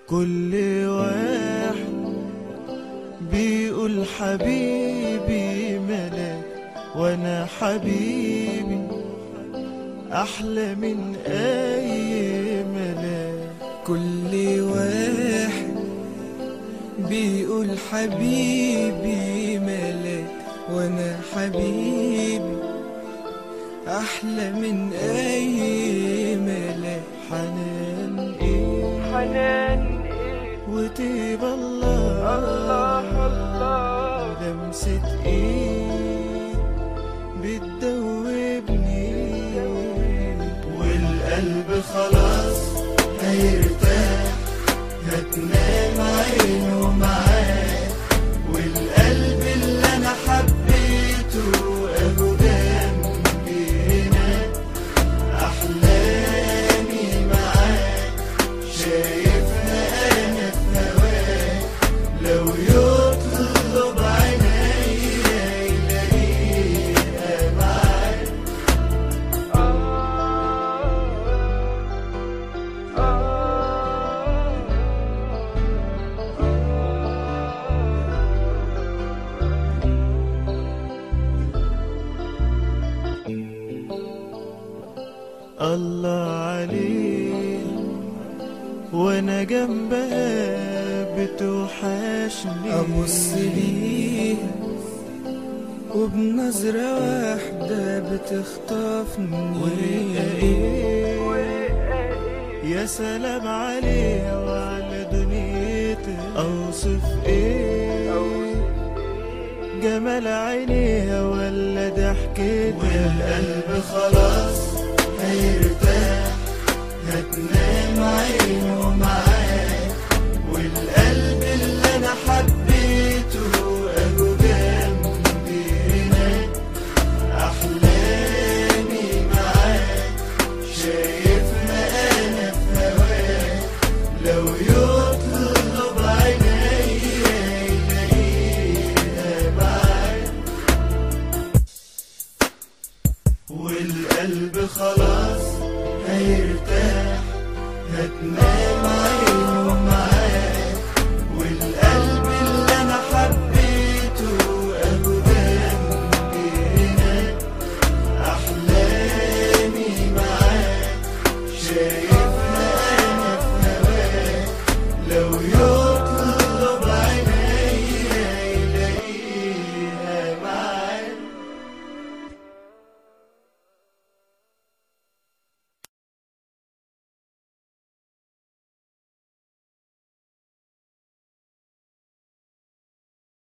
كل واحد بيقول حبيبي ملاك وانا حبيبي احلى من اي ملاك كل واحد بيقول حبيبي ملاك وانا حبيبي احلى من اي ملاك حنان ايه حنان ايه وطيب الله الله الله لمسة ايد بتدوبني والقلب خلاص هيرتاح هتنام عينه معاه والقلب اللي انا حبيته اهو جنبي هنا احلامي معاه شايفها انا في هواه لو يطلب عينيا يلاقيها معاه الله عليه وانا جنبها بتوحشني ابص ليها وبنظرة واحدة بتخطفني ورقة ايه يا سلام عليها وعلى دنيتها اوصف ايه جمال عينيها ولا ضحكتها والقلب خلاص هيرتاح هتنام عينه معاه والقلب اللي انا حبيته اهو جنبي هنا احلامي معاه شايفها انا في هواه لو يطلب عينيا يلاقيها معاه والقلب خلاص هيرتاح هتنام